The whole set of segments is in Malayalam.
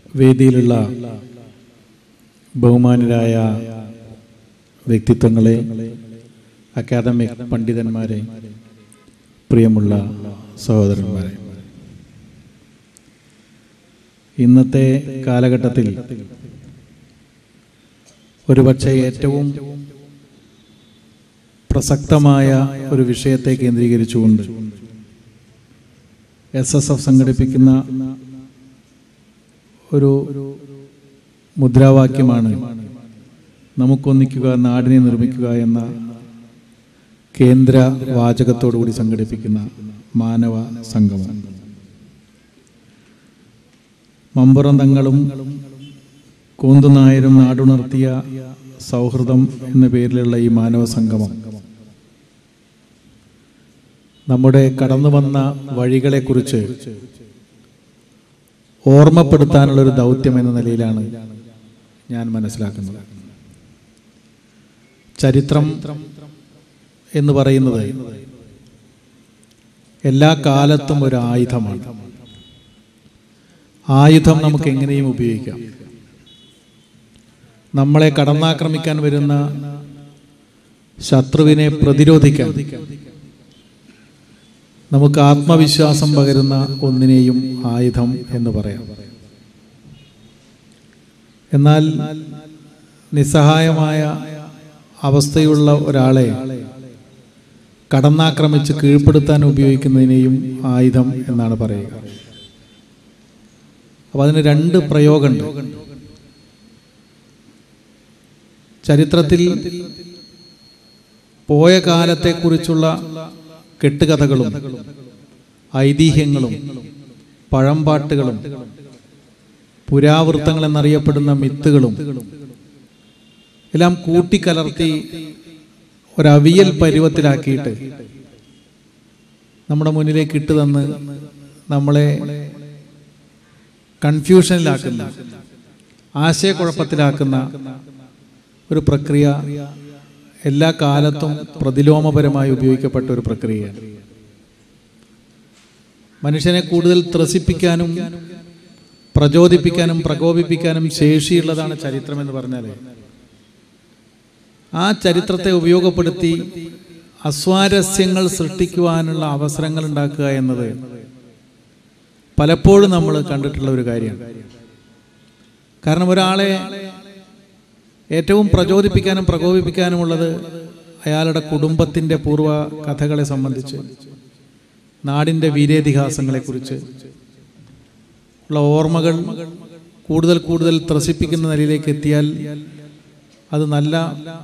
വേദിയിലുള്ള ബഹുമാനരായ വ്യക്തിത്വങ്ങളെ അക്കാദമിക് പണ്ഡിതന്മാരെ പ്രിയമുള്ള സഹോദരന്മാരെ ഇന്നത്തെ കാലഘട്ടത്തിൽ ഒരുപക്ഷെ ഏറ്റവും പ്രസക്തമായ ഒരു വിഷയത്തെ കേന്ദ്രീകരിച്ചുകൊണ്ട് എസ് എസ് എഫ് സംഘടിപ്പിക്കുന്ന ഒരു മുദ്രാവാക്യമാണ് നമുക്കൊന്നിക്കുക നാടിനെ നിർമ്മിക്കുക എന്ന കേന്ദ്ര വാചകത്തോടുകൂടി സംഘടിപ്പിക്കുന്ന മാനവ സംഗമം മമ്പുറം തങ്ങളും കൂന്തുനായരും നാടുണർത്തിയ സൗഹൃദം എന്ന പേരിലുള്ള ഈ മാനവ സംഗമം നമ്മുടെ കടന്നു വന്ന വഴികളെക്കുറിച്ച് ഓർമ്മപ്പെടുത്താനുള്ള ഒരു ദൗത്യം എന്ന നിലയിലാണ് ഞാൻ മനസ്സിലാക്കുന്നത് ചരിത്രം എന്ന് പറയുന്നത് എല്ലാ കാലത്തും ഒരു ആയുധമാണ് ആയുധം നമുക്ക് എങ്ങനെയും ഉപയോഗിക്കാം നമ്മളെ കടന്നാക്രമിക്കാൻ വരുന്ന ശത്രുവിനെ പ്രതിരോധിക്കാൻ നമുക്ക് ആത്മവിശ്വാസം പകരുന്ന ഒന്നിനെയും ആയുധം എന്ന് പറയാം എന്നാൽ നിസ്സഹായമായ അവസ്ഥയുള്ള ഒരാളെ കടന്നാക്രമിച്ച് കീഴ്പ്പെടുത്താൻ ഉപയോഗിക്കുന്നതിനെയും ആയുധം എന്നാണ് പറയുക അപ്പൊ അതിന് രണ്ട് പ്രയോഗമുണ്ട് ചരിത്രത്തിൽ പോയ കാലത്തെക്കുറിച്ചുള്ള കെട്ടുകഥകളും ഐതിഹ്യങ്ങളും പഴംപാട്ടുകളും പുരാവൃത്തങ്ങൾ എന്നറിയപ്പെടുന്ന മിത്തുകളും എല്ലാം കൂട്ടിക്കലർത്തി ഒരവിയൽ പരുവത്തിലാക്കിയിട്ട് നമ്മുടെ മുന്നിലേക്ക് ഇട്ട് തന്ന് നമ്മളെ കൺഫ്യൂഷനിലാക്കുന്ന ആശയക്കുഴപ്പത്തിലാക്കുന്ന ഒരു പ്രക്രിയ എല്ലാ കാലത്തും പ്രതിലോമപരമായി ഉപയോഗിക്കപ്പെട്ട ഒരു പ്രക്രിയയാണ് മനുഷ്യനെ കൂടുതൽ ത്രസിപ്പിക്കാനും പ്രചോദിപ്പിക്കാനും പ്രകോപിപ്പിക്കാനും ശേഷിയുള്ളതാണ് ചരിത്രം എന്ന് പറഞ്ഞാൽ ആ ചരിത്രത്തെ ഉപയോഗപ്പെടുത്തി അസ്വാരസ്യങ്ങൾ സൃഷ്ടിക്കുവാനുള്ള അവസരങ്ങൾ ഉണ്ടാക്കുക എന്നത് പലപ്പോഴും നമ്മൾ കണ്ടിട്ടുള്ള ഒരു കാര്യമാണ് കാരണം ഒരാളെ ഏറ്റവും പ്രചോദിപ്പിക്കാനും പ്രകോപിപ്പിക്കാനുമുള്ളത് അയാളുടെ കുടുംബത്തിന്റെ പൂർവ്വ കഥകളെ സംബന്ധിച്ച് നാടിന്റെ വീരേതിഹാസങ്ങളെക്കുറിച്ച് ഉള്ള ഓർമ്മകൾ കൂടുതൽ കൂടുതൽ ത്രസിപ്പിക്കുന്ന നിലയിലേക്ക് എത്തിയാൽ അത് നല്ല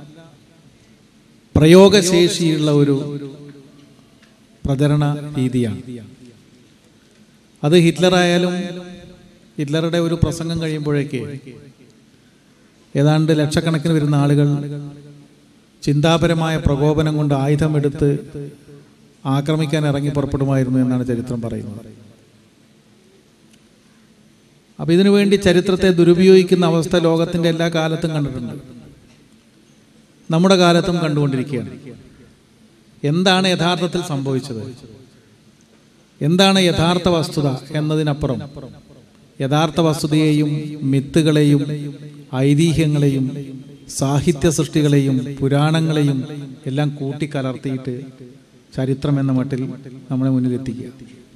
പ്രയോഗശേഷിയുള്ള ഒരു പ്രചരണ രീതിയാണ് അത് ഹിറ്റ്ലർ ആയാലും ഹിറ്റ്ലറുടെ ഒരു പ്രസംഗം കഴിയുമ്പോഴേക്ക് ഏതാണ്ട് ലക്ഷക്കണക്കിന് വരുന്ന ആളുകൾ ചിന്താപരമായ പ്രകോപനം കൊണ്ട് ആയുധമെടുത്ത് ആക്രമിക്കാൻ ഇറങ്ങി പുറപ്പെടുമായിരുന്നു എന്നാണ് ചരിത്രം പറയുന്നത് അപ്പൊ ഇതിനു വേണ്ടി ചരിത്രത്തെ ദുരുപയോഗിക്കുന്ന അവസ്ഥ ലോകത്തിന്റെ എല്ലാ കാലത്തും കണ്ടിട്ടുണ്ട് നമ്മുടെ കാലത്തും കണ്ടുകൊണ്ടിരിക്കുകയാണ് എന്താണ് യഥാർത്ഥത്തിൽ സംഭവിച്ചത് എന്താണ് യഥാർത്ഥ വസ്തുത എന്നതിനപ്പുറം യഥാർത്ഥ വസ്തുതയെയും മിത്തുകളെയും ഐതിഹ്യങ്ങളെയും സാഹിത്യ സൃഷ്ടികളെയും പുരാണങ്ങളെയും എല്ലാം കൂട്ടിക്കലർത്തിയിട്ട് ചരിത്രം എന്ന മട്ടിൽ നമ്മളെ മുന്നിൽ എത്തിക്കുക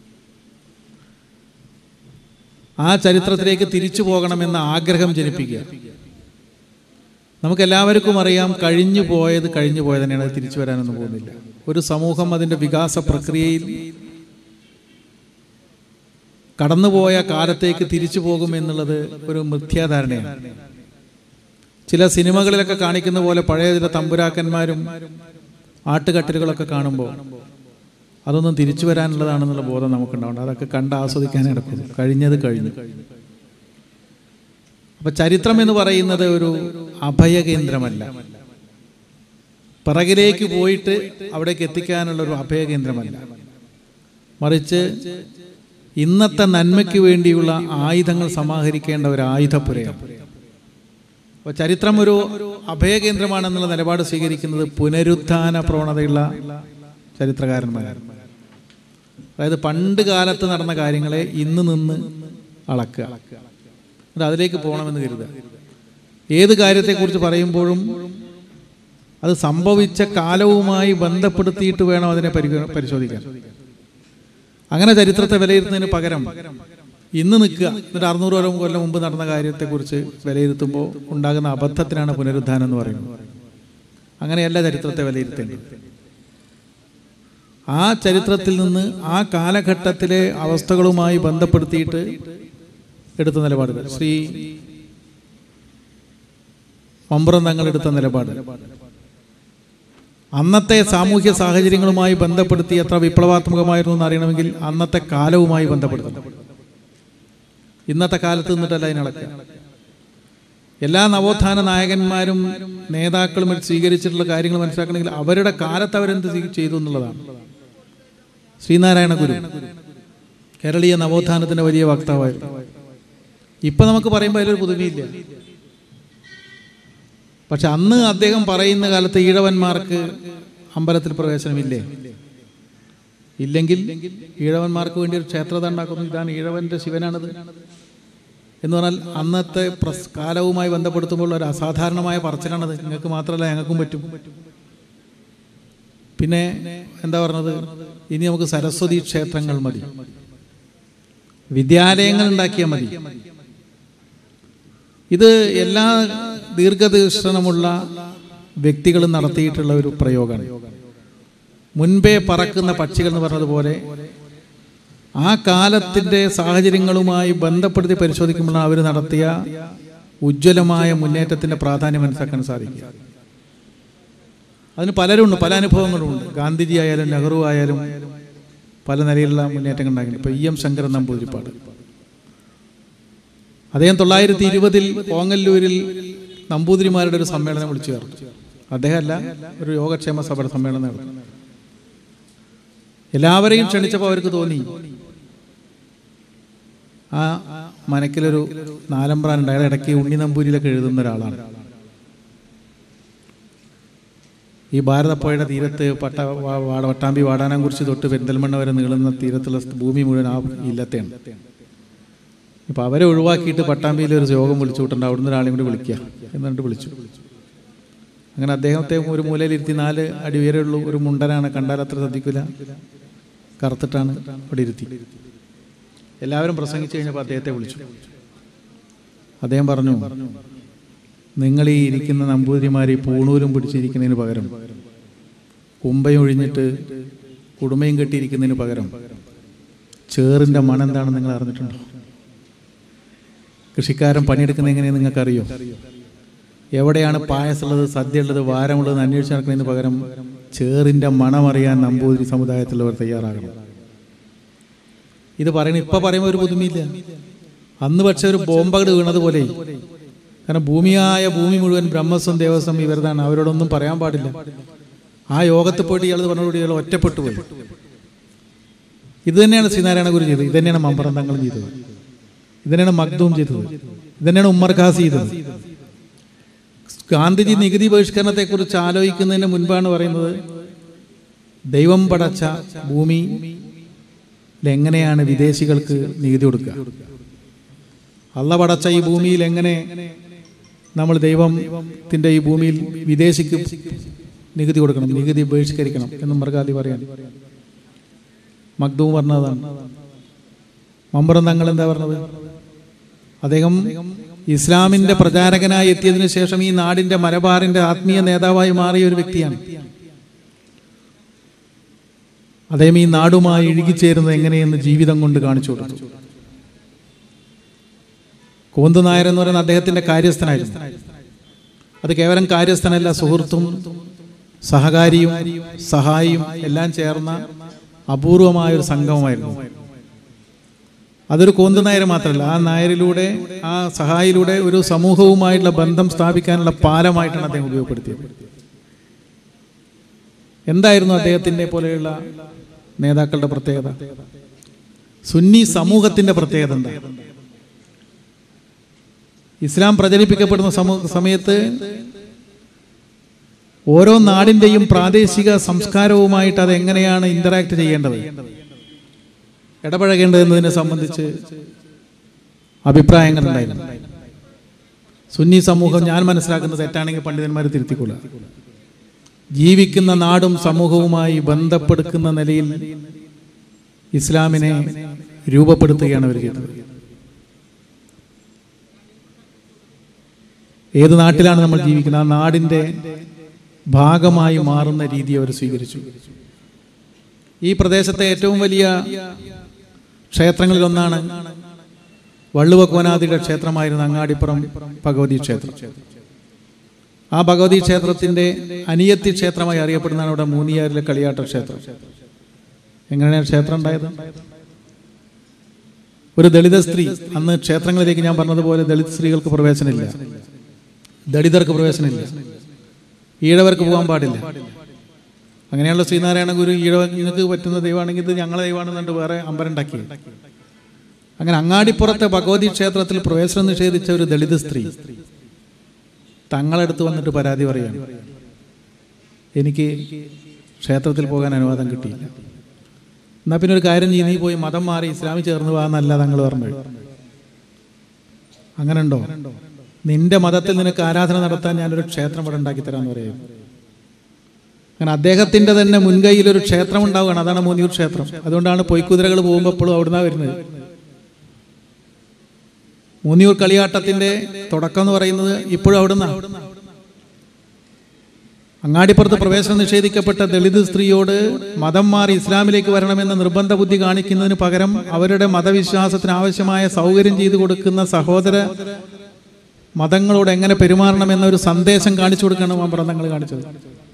ആ ചരിത്രത്തിലേക്ക് തിരിച്ചു പോകണമെന്ന ആഗ്രഹം ജനിപ്പിക്കുക നമുക്ക് എല്ലാവർക്കും അറിയാം കഴിഞ്ഞു പോയത് കഴിഞ്ഞു പോയത് തന്നെയാണ് അത് തിരിച്ചു വരാനൊന്നും പോകുന്നില്ല ഒരു സമൂഹം അതിന്റെ വികാസ പ്രക്രിയയിൽ കടന്നുപോയ കാലത്തേക്ക് തിരിച്ചു പോകും എന്നുള്ളത് ഒരു മിഥ്യാധാരണയാണ് ചില സിനിമകളിലൊക്കെ കാണിക്കുന്ന പോലെ പഴയ ചില തമ്പുരാക്കന്മാരും ആട്ടുകട്ടലുകളൊക്കെ കാണുമ്പോൾ അതൊന്നും തിരിച്ചു വരാനുള്ളതാണെന്നുള്ള ബോധം നമുക്കുണ്ടാവണം അതൊക്കെ കണ്ട് ആസ്വദിക്കാൻ നടക്കുന്നു കഴിഞ്ഞത് കഴിഞ്ഞു അപ്പൊ ചരിത്രം എന്ന് പറയുന്നത് ഒരു അഭയകേന്ദ്രമല്ല പിറകിലേക്ക് പോയിട്ട് അവിടേക്ക് എത്തിക്കാനുള്ള ഒരു അഭയകേന്ദ്രമല്ല മറിച്ച് ഇന്നത്തെ നന്മയ്ക്ക് വേണ്ടിയുള്ള ആയുധങ്ങൾ സമാഹരിക്കേണ്ട ഒരു ആയുധപ്പുരയാണ് അപ്പൊ ചരിത്രം ഒരു അഭയകേന്ദ്രമാണെന്നുള്ള നിലപാട് സ്വീകരിക്കുന്നത് പുനരുത്ഥാന പ്രവണതയുള്ള ചരിത്രകാരന്മാരാണ് അതായത് പണ്ട് കാലത്ത് നടന്ന കാര്യങ്ങളെ ഇന്ന് നിന്ന് അളക്കുക എന്നിട്ട് അതിലേക്ക് പോകണമെന്ന് കരുതുക ഏത് കാര്യത്തെക്കുറിച്ച് പറയുമ്പോഴും അത് സംഭവിച്ച കാലവുമായി ബന്ധപ്പെടുത്തിയിട്ട് വേണം അതിനെ പരിഗ- പരിശോധിക്കാൻ അങ്ങനെ ചരിത്രത്തെ വിലയിരുത്തുന്നതിന് പകരം ഇന്ന് നിൽക്കുക എന്നിട്ട് അറുന്നൂറ് കൊല്ലം കൊല്ലം മുമ്പ് നടന്ന കാര്യത്തെക്കുറിച്ച് വിലയിരുത്തുമ്പോൾ ഉണ്ടാകുന്ന അബദ്ധത്തിനാണ് പുനരുദ്ധാനം എന്ന് പറയുന്നത് അങ്ങനെയല്ല ചരിത്രത്തെ വിലയിരുത്തേണ്ടത് ആ ചരിത്രത്തിൽ നിന്ന് ആ കാലഘട്ടത്തിലെ അവസ്ഥകളുമായി ബന്ധപ്പെടുത്തിയിട്ട് എടുത്ത നിലപാടുകൾ ശ്രീ മമ്പുറം തങ്ങൾ എടുത്ത നിലപാട് അന്നത്തെ സാമൂഹ്യ സാഹചര്യങ്ങളുമായി ബന്ധപ്പെടുത്തി എത്ര വിപ്ലവാത്മകമായിരുന്നു എന്ന് അറിയണമെങ്കിൽ അന്നത്തെ കാലവുമായി ബന്ധപ്പെടുത്തണം ഇന്നത്തെ കാലത്ത് നിന്നിട്ടല്ല അതിനടക്കുക എല്ലാ നവോത്ഥാന നായകന്മാരും നേതാക്കളും സ്വീകരിച്ചിട്ടുള്ള കാര്യങ്ങൾ മനസ്സിലാക്കണമെങ്കിൽ അവരുടെ കാലത്ത് അവരെന്ത് സ്വീ- ചെയ്തു എന്നുള്ളതാണ് ശ്രീനാരായണ ഗുരു കേരളീയ നവോത്ഥാനത്തിന്റെ വലിയ വക്താവായിരുന്നു ഇപ്പൊ നമുക്ക് പറയുമ്പോൾ അതിലൊരു പുതുമയില്ല പക്ഷെ അന്ന് അദ്ദേഹം പറയുന്ന കാലത്ത് ഈഴവന്മാർക്ക് അമ്പലത്തിൽ പ്രവേശനമില്ലേ ഇല്ലെങ്കിൽ ഈഴവന്മാർക്ക് വേണ്ടി ഒരു ക്ഷേത്രത ഉണ്ടാക്കുന്നു ഇതാണ് ഈഴവന്റെ ശിവനാണിത് എന്ന് പറഞ്ഞാൽ അന്നത്തെ പ്രസ് കാലവുമായി ബന്ധപ്പെടുത്തുമ്പോൾ ഒരു അസാധാരണമായ പറച്ചിലാണത് നിങ്ങൾക്ക് മാത്രമല്ല ഞങ്ങൾക്കും പറ്റും പിന്നെ എന്താ പറഞ്ഞത് ഇനി നമുക്ക് സരസ്വതി ക്ഷേത്രങ്ങൾ മതി വിദ്യാലയങ്ങൾ ഉണ്ടാക്കിയാൽ മതി ഇത് എല്ലാ ദീർഘദീക്ഷണമുള്ള വ്യക്തികളും നടത്തിയിട്ടുള്ള ഒരു പ്രയോഗമാണ് മുൻപേ പറക്കുന്ന പക്ഷികൾ എന്ന് പറഞ്ഞതുപോലെ ആ കാലത്തിന്റെ സാഹചര്യങ്ങളുമായി ബന്ധപ്പെടുത്തി പരിശോധിക്കുമ്പോഴാണ് അവർ നടത്തിയ ഉജ്ജ്വലമായ മുന്നേറ്റത്തിന്റെ പ്രാധാന്യം മനസ്സിലാക്കാൻ സാധിക്കുക അതിന് പലരുണ്ട് പല അനുഭവങ്ങളുണ്ട് ഗാന്ധിജി ആയാലും നെഹ്റു ആയാലും പല നിലയിലുള്ള മുന്നേറ്റങ്ങൾ ഉണ്ടാക്കിയിട്ടുണ്ട് ഇപ്പൊ ഇ എം ശങ്കരൻ നമ്പൂതിരിപ്പാട് അദ്ദേഹം തൊള്ളായിരത്തി ഇരുപതിൽ ഓങ്ങല്ലൂരിൽ നമ്പൂതിരിമാരുടെ ഒരു സമ്മേളനം വിളിച്ചു ചേർത്തു അദ്ദേഹമല്ല ഒരു യോഗക്ഷേമ സഭയുടെ സമ്മേളനം നടത്തി എല്ലാവരെയും ക്ഷണിച്ചപ്പോൾ അവർക്ക് തോന്നി ആ മനക്കിലൊരു നാലമ്പ്രാനുണ്ട് അയാൾ ഇടയ്ക്ക് ഉണ്ണി നമ്പൂരിയിലൊക്കെ എഴുതുന്ന ഒരാളാണ് ഈ ഭാരതപ്പുഴയുടെ തീരത്ത് പട്ട വാ- വാട വട്ടാമ്പി വാടാനാംകുറിച്ച് തൊട്ട് പെരിന്തൽമണ്ണ വരെ നീളുന്ന തീരത്തുള്ള ഭൂമി മുഴുവൻ ആ ഇല്ലത്തെയാണ് ഇപ്പൊ അവരെ ഒഴിവാക്കിയിട്ട് പട്ടാമ്പിയിൽ ഒരു യോഗം വിളിച്ചു വിട്ടുണ്ട് അവിടുന്ന് ഒരാളെയും കൂടി വിളിക്കുക എന്നിട്ട് വിളിച്ചു അങ്ങനെ അദ്ദേഹത്തെ ഒരു മൂലയിലിരുത്തി നാല് അടി ഉയരമുള്ളൂ ഒരു മുണ്ടനാണ് കണ്ടാൽ അത്ര ശ്രദ്ധിക്കില്ല കറുത്തിട്ടാണ് അവിടെ ഇരുത്തി എല്ലാവരും പ്രസംഗിച്ചു കഴിഞ്ഞപ്പോൾ അദ്ദേഹത്തെ വിളിച്ചു അദ്ദേഹം പറഞ്ഞു നിങ്ങൾ ഈ ഇരിക്കുന്ന നമ്പൂതിരിമാർ ഈ പൂണൂലും പിടിച്ചിരിക്കുന്നതിന് പകരം കുമ്പയും ഒഴിഞ്ഞിട്ട് കുടുംബയും കെട്ടിയിരിക്കുന്നതിന് പകരം ചേറിന്റെ മണം എന്താണെന്ന് നിങ്ങൾ അറിഞ്ഞിട്ടുണ്ടോ കൃഷിക്കാരൻ പണിയെടുക്കുന്നത് എങ്ങനെയെന്ന് നിങ്ങൾക്കറിയോ എവിടെയാണ് പായസമുള്ളത് സദ്യ ഉള്ളത് വാരമുള്ളത് എന്ന് അന്വേഷിച്ച് നടക്കുന്നതിന് പകരം ചേറിന്റെ മണം അറിയാൻ നമ്പൂതിരി സമുദായത്തിലുള്ളവർ തയ്യാറാകണം ഇത് പറയുന്ന ഇപ്പൊ പറയുമ്പോൾ ഒരു പുതുമയില്ല അന്ന് പക്ഷെ ഒരു ബോംബകട് വീണതുപോലെ കാരണം ഭൂമിയായ ഭൂമി മുഴുവൻ ബ്രഹ്മസ്വം ദേവസ്വം ഇവരതാണ് അവരോടൊന്നും പറയാൻ പാടില്ല ആ യോഗത്തിൽ പോയിട്ട് ഇയാൾ പറഞ്ഞോട് ഇയാൾ ഒറ്റപ്പെട്ടു പോയി ഇത് തന്നെയാണ് ശ്രീനാരായണ ഗുരു ചെയ്തത് ഇത് തന്നെയാണ് മമ്പറം തങ്ങളും ചെയ്തത് ഇത് തന്നെയാണ് മഗ്ദൂം ചെയ്തത് ഇത് തന്നെയാണ് ഉമ്മർ ഖാസ് ചെയ്തത് ഗാന്ധിജി നികുതി ബഹിഷ്കരണത്തെ കുറിച്ച് ആലോചിക്കുന്നതിന് മുൻപാണ് പറയുന്നത് ദൈവം പടച്ച ഭൂമി എങ്ങനെയാണ് വിദേശികൾക്ക് നികുതി കൊടുക്കുക അള്ള പടച്ച ഈ ഭൂമിയിൽ എങ്ങനെ നമ്മൾ ദൈവത്തിന്റെ ഈ ഭൂമിയിൽ വിദേശിക്ക് നികുതി കൊടുക്കണം നികുതി ബഹിഷ്കരിക്കണം എന്നും മൃഗാദി പറയാൻ മഗ്ദൂം പറഞ്ഞതാണ് മമ്പറം തങ്ങൾ എന്താ പറഞ്ഞത് അദ്ദേഹം ഇസ്ലാമിന്റെ പ്രചാരകനായി എത്തിയതിനു ശേഷം ഈ നാടിന്റെ മലബാറിന്റെ ആത്മീയ നേതാവായി മാറിയ ഒരു വ്യക്തിയാണ് അദ്ദേഹം ഈ നാടുമായി ഇഴുകിച്ചേരുന്നത് എങ്ങനെയെന്ന് ജീവിതം കൊണ്ട് കാണിച്ചു കൊടുത്തു കോന്തു നായർ എന്ന് പറയുന്ന അദ്ദേഹത്തിന്റെ കാര്യസ്ഥനായിരുന്നു അത് കേവലം കാര്യസ്ഥനല്ല സുഹൃത്തും സഹകാരിയും സഹായിയും എല്ലാം ചേർന്ന അപൂർവമായ ഒരു സംഗമമായിരുന്നു അതൊരു കോന്തു നായർ മാത്രമല്ല ആ നായരിലൂടെ ആ സഹായിലൂടെ ഒരു സമൂഹവുമായിട്ടുള്ള ബന്ധം സ്ഥാപിക്കാനുള്ള പാലമായിട്ടാണ് അദ്ദേഹം ഉപയോഗപ്പെടുത്തിയത് എന്തായിരുന്നു അദ്ദേഹത്തിന്റെ പോലെയുള്ള നേതാക്കളുടെ പ്രത്യേകത സുന്നി സമൂഹത്തിന്റെ പ്രത്യേകത എന്താ ഇസ്ലാം പ്രചരിപ്പിക്കപ്പെടുന്ന സമൂ- സമയത്ത് ഓരോ നാടിന്റെയും പ്രാദേശിക സംസ്കാരവുമായിട്ട് അത് എങ്ങനെയാണ് ഇന്ററാക്ട് ചെയ്യേണ്ടത് ഇടപഴകേണ്ടത് എന്നതിനെ സംബന്ധിച്ച് അഭിപ്രായങ്ങൾ ഉണ്ടായിരുന്നു സുന്നി സമൂഹം ഞാൻ മനസ്സിലാക്കുന്ന തെറ്റാണെങ്കിൽ പണ്ഡിതന്മാർ തിരുത്തിക്കൊള്ളുക ജീവിക്കുന്ന നാടും സമൂഹവുമായി ബന്ധപ്പെടുക്കുന്ന നിലയിൽ ഇസ്ലാമിനെ രൂപപ്പെടുത്തുകയാണ് അവർ ചെയ്തത് ഏത് നാട്ടിലാണ് നമ്മൾ ജീവിക്കുന്നത് ആ നാടിന്റെ ഭാഗമായി മാറുന്ന രീതി അവർ സ്വീകരിച്ചു ഈ പ്രദേശത്തെ ഏറ്റവും വലിയ ക്ഷേത്രങ്ങളിൽ ഒന്നാണ് വള്ളുവക്കോനാദിയുടെ ക്ഷേത്രമായിരുന്ന അങ്ങാടിപ്പുറം ഭഗവതി ക്ഷേത്രം ആ ഭഗവതി ക്ഷേത്രത്തിന്റെ അനിയത്തി ക്ഷേത്രമായി അറിയപ്പെടുന്നതാണ് ഇവിടെ മൂന്നിയാറിലെ കളിയാട്ട ക്ഷേത്രം എങ്ങനെയാണ് ക്ഷേത്രം ഉണ്ടായത് ഒരു ദളിത സ്ത്രീ അന്ന് ക്ഷേത്രങ്ങളിലേക്ക് ഞാൻ പറഞ്ഞതുപോലെ ദളിത് സ്ത്രീകൾക്ക് പ്രവേശനമില്ല ദളിതർക്ക് പ്രവേശനമില്ല ഈഴവർക്ക് പോകാൻ പാടില്ല അങ്ങനെയുള്ള ശ്രീനാരായണ ഗുരു ഈഴവ നിങ്ങൾക്ക് പറ്റുന്ന ദൈവമാണെങ്കിൽ ഇത് ഞങ്ങളെ ദൈവമാണെന്നുണ്ട് വേറെ അമ്പരണ്ടാക്കി അങ്ങനെ അങ്ങാടിപ്പുറത്തെ ഭഗവതി ക്ഷേത്രത്തിൽ പ്രവേശനം നിഷേധിച്ച ഒരു ദളിത് സ്ത്രീ തങ്ങളെടുത്ത് വന്നിട്ട് പരാതി പറയാണ് എനിക്ക് ക്ഷേത്രത്തിൽ പോകാൻ അനുവാദം കിട്ടിയില്ല എന്നാ പിന്നെ ഒരു കാര്യം ചെയ്യും നീ പോയി മതം മാറി ഇസ്ലാമിൽ ചേർന്ന് പോകാന്നല്ല തങ്ങൾ പറഞ്ഞത് അങ്ങനെ ഉണ്ടോ നിന്റെ മതത്തിൽ നിനക്ക് ആരാധന നടത്താൻ ഞാനൊരു ക്ഷേത്രം ഇവിടെ ഉണ്ടാക്കി തരാമെന്ന് പറയും അങ്ങനെ അദ്ദേഹത്തിന്റെ തന്നെ മുൻകൈയിൽ ഒരു ക്ഷേത്രം ഉണ്ടാവുകയാണ് അതാണ് മൂന്നിയൂർ ക്ഷേത്രം അതുകൊണ്ടാണ് പൊയ്ക്കുതിരകൾ പോകുമ്പോൾ എപ്പോഴും അവിടുന്ന് വരുന്നത് മൂന്നിയൂർ കളിയാട്ടത്തിന്റെ തുടക്കം എന്ന് പറയുന്നത് ഇപ്പോഴും അവിടുന്ന് അങ്ങാടിപ്പുറത്ത് പ്രവേശനം നിഷേധിക്കപ്പെട്ട ദളിത് സ്ത്രീയോട് മതം മാറി ഇസ്ലാമിലേക്ക് വരണമെന്ന നിർബന്ധ ബുദ്ധി കാണിക്കുന്നതിന് പകരം അവരുടെ മതവിശ്വാസത്തിന് ആവശ്യമായ സൗകര്യം ചെയ്തു കൊടുക്കുന്ന സഹോദര മതങ്ങളോട് എങ്ങനെ പെരുമാറണം എന്നൊരു സന്ദേശം കാണിച്ചു കൊടുക്കണം മന്ത്രങ്ങൾ കാണിച്ചത്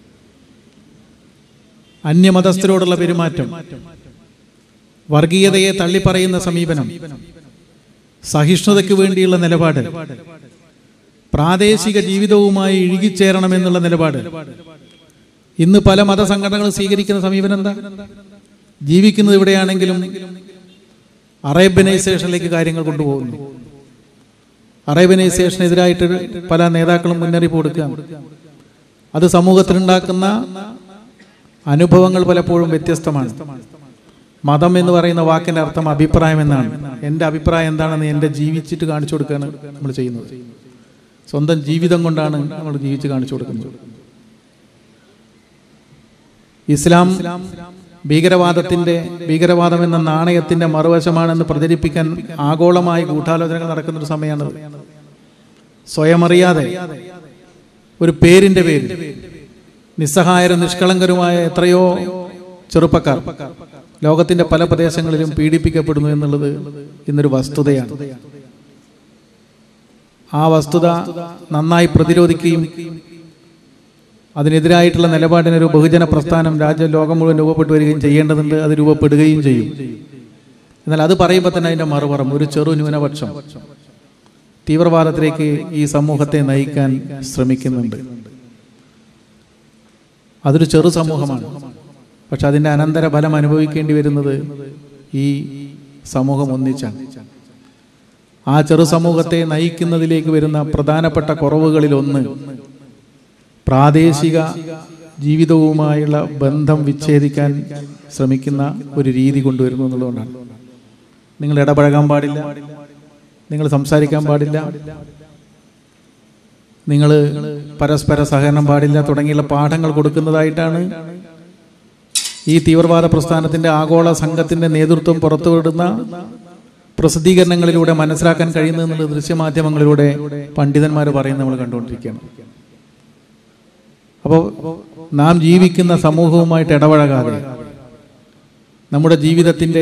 അന്യമതസ്ഥരോടുള്ള പെരുമാറ്റം വർഗീയതയെ തള്ളിപ്പറയുന്ന സമീപനം സഹിഷ്ണുതയ്ക്ക് വേണ്ടിയുള്ള നിലപാട് പ്രാദേശിക ജീവിതവുമായി ഇഴുകിച്ചേരണമെന്നുള്ള നിലപാട് ഇന്ന് പല മതസംഘടനകളും സ്വീകരിക്കുന്ന സമീപനം എന്താ ജീവിക്കുന്നത് ഇവിടെയാണെങ്കിലും അറേബ്യനൈസേഷനിലേക്ക് കാര്യങ്ങൾ കൊണ്ടുപോകുന്നു അറേബ്യനൈസേഷനെതിരായിട്ട് പല നേതാക്കളും മുന്നറിയിപ്പ് കൊടുക്കുക അത് സമൂഹത്തിലുണ്ടാക്കുന്ന അനുഭവങ്ങൾ പലപ്പോഴും വ്യത്യസ്തമാണ് മതം എന്ന് പറയുന്ന വാക്കിന്റെ അർത്ഥം അഭിപ്രായം എന്നാണ് എൻ്റെ അഭിപ്രായം എന്താണെന്ന് എൻ്റെ ജീവിച്ചിട്ട് കാണിച്ചു കൊടുക്കുകയാണ് നമ്മൾ ചെയ്യുന്നത് സ്വന്തം ജീവിതം കൊണ്ടാണ് നമ്മൾ ജീവിച്ച് കാണിച്ചു കൊടുക്കുന്നത് ഇസ്ലാം ഭീകരവാദത്തിന്റെ ഭീകരവാദം എന്ന നാണയത്തിന്റെ മറുവശമാണെന്ന് പ്രചരിപ്പിക്കാൻ ആഗോളമായി ഗൂഢാലോചനകൾ നടക്കുന്ന ഒരു സമയമാണത് സ്വയം അറിയാതെ ഒരു പേരിന്റെ പേര് നിസ്സഹായരും നിഷ്കളങ്കരുമായ എത്രയോ ചെറുപ്പക്കാർ ലോകത്തിന്റെ പല പ്രദേശങ്ങളിലും പീഡിപ്പിക്കപ്പെടുന്നു എന്നുള്ളത് ഇന്നൊരു വസ്തുതയാണ് ആ വസ്തുത നന്നായി പ്രതിരോധിക്കുകയും അതിനെതിരായിട്ടുള്ള നിലപാടിനൊരു ബഹുജന പ്രസ്ഥാനം രാജ്യം ലോകം മുഴുവൻ രൂപപ്പെട്ടു വരികയും ചെയ്യേണ്ടതുണ്ട് അത് രൂപപ്പെടുകയും ചെയ്യും എന്നാൽ അത് പറയുമ്പോൾ തന്നെ അതിന്റെ മറുപുറം ഒരു ചെറു ന്യൂനപക്ഷം തീവ്രവാദത്തിലേക്ക് ഈ സമൂഹത്തെ നയിക്കാൻ ശ്രമിക്കുന്നുണ്ട് അതൊരു ചെറു സമൂഹമാണ് പക്ഷെ അതിന്റെ അനന്തര ഫലം അനുഭവിക്കേണ്ടി വരുന്നത് ഈ സമൂഹം ഒന്നിച്ചാണ് ആ ചെറു സമൂഹത്തെ നയിക്കുന്നതിലേക്ക് വരുന്ന പ്രധാനപ്പെട്ട കുറവുകളിൽ ഒന്ന് പ്രാദേശിക ജീവിതവുമായുള്ള ബന്ധം വിച്ഛേദിക്കാൻ ശ്രമിക്കുന്ന ഒരു രീതി കൊണ്ടുവരുന്നു എന്നുള്ളതുകൊണ്ടാണ് നിങ്ങൾ ഇടപഴകാൻ പാടില്ല നിങ്ങൾ സംസാരിക്കാൻ പാടില്ല നിങ്ങൾ പരസ്പര സഹകരണം പാടില്ല തുടങ്ങിയുള്ള പാഠങ്ങൾ കൊടുക്കുന്നതായിട്ടാണ് ഈ തീവ്രവാദ പ്രസ്ഥാനത്തിന്റെ ആഗോള സംഘത്തിന്റെ നേതൃത്വം പുറത്തുവിടുന്ന പ്രസിദ്ധീകരണങ്ങളിലൂടെ മനസ്സിലാക്കാൻ കഴിയുന്നതെന്നുള്ള ദൃശ്യമാധ്യമങ്ങളിലൂടെ പണ്ഡിതന്മാർ പറയുന്നത് നമ്മൾ കണ്ടുകൊണ്ടിരിക്കുകയാണ് അപ്പോൾ നാം ജീവിക്കുന്ന സമൂഹവുമായിട്ട് ഇടപഴകാതെ നമ്മുടെ ജീവിതത്തിന്റെ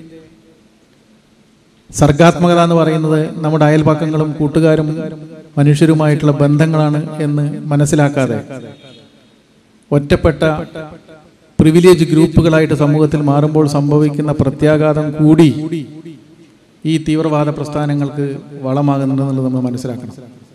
സർഗാത്മകത എന്ന് പറയുന്നത് നമ്മുടെ അയൽപക്കങ്ങളും കൂട്ടുകാരും മനുഷ്യരുമായിട്ടുള്ള ബന്ധങ്ങളാണ് എന്ന് മനസ്സിലാക്കാതെ ഒറ്റപ്പെട്ട പ്രിവിലേജ് ഗ്രൂപ്പുകളായിട്ട് സമൂഹത്തിൽ മാറുമ്പോൾ സംഭവിക്കുന്ന പ്രത്യാഘാതം കൂടി ഈ തീവ്രവാദ പ്രസ്ഥാനങ്ങൾക്ക് വളമാകുന്നുണ്ടെന്നുള്ളത് നമ്മൾ മനസ്സിലാക്കണം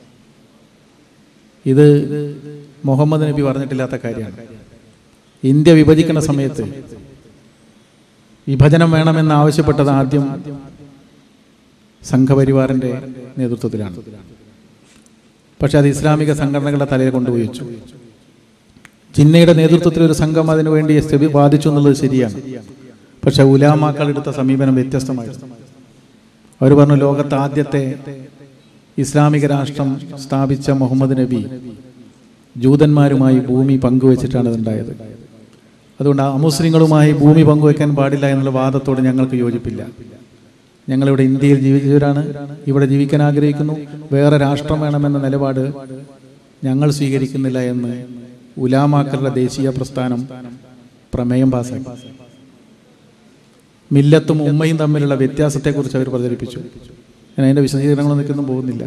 ഇത് മുഹമ്മദ് നബി പറഞ്ഞിട്ടില്ലാത്ത കാര്യമാണ് ഇന്ത്യ വിഭജിക്കുന്ന സമയത്ത് വിഭജനം വേണമെന്ന് ആവശ്യപ്പെട്ടത് ആദ്യം സംഘപരിവാറിന്റെ നേതൃത്വത്തിലാണ് പക്ഷെ അത് ഇസ്ലാമിക സംഘടനകളുടെ തലയിൽ കൊണ്ടുപോയി വെച്ചു ജിന്നയുടെ നേതൃത്വത്തിൽ ഒരു സംഘം അതിനു വേണ്ടി സ്ഥിതി ബാധിച്ചു എന്നുള്ളത് ശരിയാണ് പക്ഷെ ഉലാമാക്കൾ എടുത്ത സമീപനം വ്യത്യസ്തമായിരുന്നു അവർ പറഞ്ഞു ലോകത്തെ ആദ്യത്തെ ഇസ്ലാമിക രാഷ്ട്രം സ്ഥാപിച്ച മുഹമ്മദ് നബി ജൂതന്മാരുമായി ഭൂമി പങ്കുവച്ചിട്ടാണ് ഇതുണ്ടായത് അതുകൊണ്ട് അമുസ്ലിങ്ങളുമായി ഭൂമി പങ്കുവെക്കാൻ പാടില്ല എന്നുള്ള വാദത്തോട് ഞങ്ങൾക്ക് യോജിപ്പില്ല ഞങ്ങളിവിടെ ഇന്ത്യയിൽ ജീവിച്ചവരാണ് ഇവിടെ ജീവിക്കാൻ ആഗ്രഹിക്കുന്നു വേറെ രാഷ്ട്രം വേണമെന്ന നിലപാട് ഞങ്ങൾ സ്വീകരിക്കുന്നില്ല എന്ന് ഉലാമാക്കളുടെ ദേശീയ പ്രസ്ഥാനം പ്രമേയം പാസാക്കി മില്ലത്തും ഉമ്മയും തമ്മിലുള്ള വ്യത്യാസത്തെക്കുറിച്ച് അവർ പ്രചരിപ്പിച്ചു ഞാൻ അതിന്റെ വിശദീകരണങ്ങളൊന്നും നിൽക്കൊന്നും പോകുന്നില്ല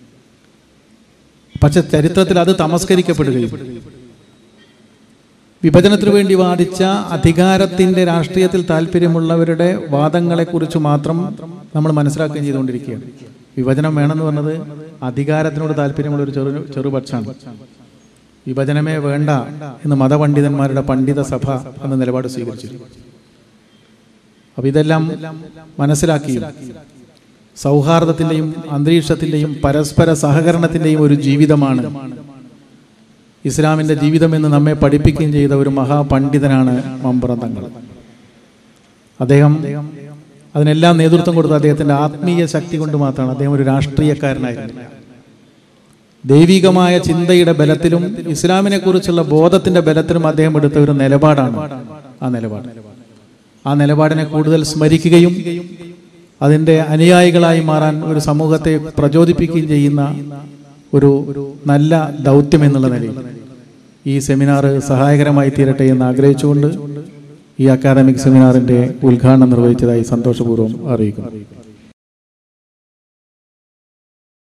പക്ഷെ ചരിത്രത്തിൽ അത് തമസ്കരിക്കപ്പെടുകയും വിഭജനത്തിനു വേണ്ടി വാദിച്ച അധികാരത്തിന്റെ രാഷ്ട്രീയത്തിൽ താല്പര്യമുള്ളവരുടെ വാദങ്ങളെക്കുറിച്ച് മാത്രം നമ്മൾ മനസ്സിലാക്കുകയും ചെയ്തുകൊണ്ടിരിക്കുകയാണ് വിഭജനം വേണമെന്ന് പറഞ്ഞത് അധികാരത്തിനോട് താല്പര്യമുള്ള ഒരു ചെറു ചെറുപക്ഷാണ് വിഭജനമേ വേണ്ട എന്ന് മതപണ്ഡിതന്മാരുടെ പണ്ഡിത സഭ എന്ന നിലപാട് സ്വീകരിച്ചു അപ്പൊ ഇതെല്ലാം മനസ്സിലാക്കി സൗഹാർദ്ദത്തിന്റെയും അന്തരീക്ഷത്തിന്റെയും പരസ്പര സഹകരണത്തിന്റെയും ഒരു ജീവിതമാണ് ഇസ്ലാമിന്റെ ജീവിതം എന്ന് നമ്മെ പഠിപ്പിക്കുകയും ചെയ്ത ഒരു മഹാപണ്ഡിതനാണ് മമ്പറം തങ്ങൾ അദ്ദേഹം അതിനെല്ലാം നേതൃത്വം കൊടുത്ത അദ്ദേഹത്തിന്റെ ആത്മീയ ശക്തി കൊണ്ട് മാത്രമാണ് അദ്ദേഹം ഒരു രാഷ്ട്രീയക്കാരനായിരുന്നു ദൈവികമായ ചിന്തയുടെ ബലത്തിലും ഇസ്ലാമിനെ കുറിച്ചുള്ള ബോധത്തിന്റെ ബലത്തിലും അദ്ദേഹം എടുത്ത ഒരു നിലപാടാണ് ആ നിലപാട് ആ നിലപാടിനെ കൂടുതൽ സ്മരിക്കുകയും അതിന്റെ അനുയായികളായി മാറാൻ ഒരു സമൂഹത്തെ പ്രചോദിപ്പിക്കുകയും ചെയ്യുന്ന ഒരു നല്ല ദൗത്യം എന്നുള്ള നിലയിൽ ഈ സെമിനാർ സഹായകരമായി തീരട്ടെ എന്ന് ആഗ്രഹിച്ചുകൊണ്ട് ഈ അക്കാദമിക് സെമിനാറിന്റെ ഉദ്ഘാടനം നിർവഹിച്ചതായി സന്തോഷപൂർവ്വം അറിയിക്കുന്നു